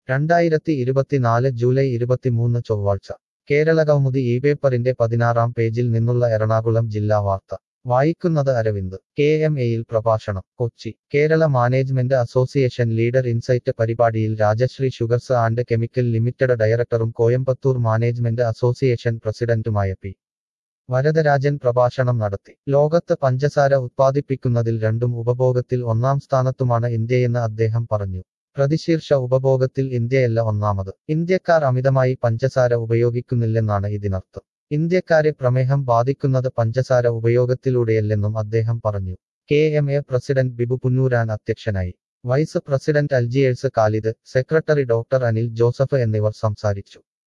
രണ്ടായിരത്തി ഇരുപത്തിനാല് ജൂലൈ ഇരുപത്തിമൂന്ന് ചൊവ്വാഴ്ച കേരള കൗമുദി ഈ പേപ്പറിന്റെ പതിനാറാം പേജിൽ നിന്നുള്ള എറണാകുളം ജില്ലാ വാർത്ത വായിക്കുന്നത് അരവിന്ദ് കെ എം എയിൽ പ്രഭാഷണം Kochi Kerala management association leader insight പരിപാടിയിൽ Rajashree sugars and chemical limited ഡയറക്ടറും കോയമ്പത്തൂർ മാനേജ്മെന്റ് അസോസിയേഷൻ പ്രസിഡന്റുമായ പി വരദരാജൻ പ്രഭാഷണം നടത്തി ലോകത്ത് പഞ്ചസാര ഉത്പാദിപ്പിക്കുന്നതിൽ രണ്ടും ഉപഭോഗത്തിൽ ഒന്നാം സ്ഥാനത്തുമാണ് ഇന്ത്യയെന്ന് അദ്ദേഹം പറഞ്ഞു പ്രതിശീർഷ ഉപഭോഗത്തിൽ ഇന്ത്യയല്ല ഒന്നാമത് ഇന്ത്യക്കാർ അമിതമായി പഞ്ചസാര ഉപയോഗിക്കുന്നില്ലെന്നാണ് ഇതിനർത്ഥം ഇന്ത്യക്കാരെ പ്രമേഹം ബാധിക്കുന്നത് പഞ്ചസാര ഉപയോഗത്തിലൂടെയല്ലെന്നും അദ്ദേഹം പറഞ്ഞു K M A president Bibu Punnooran അധ്യക്ഷനായി വൈസ് പ്രസിഡന്റ് അൽജിയേഴ്സ് കാലിദ് സെക്രട്ടറി ഡോക്ടർ അനിൽ ജോസഫ് എന്നിവർ സംസാരിച്ചു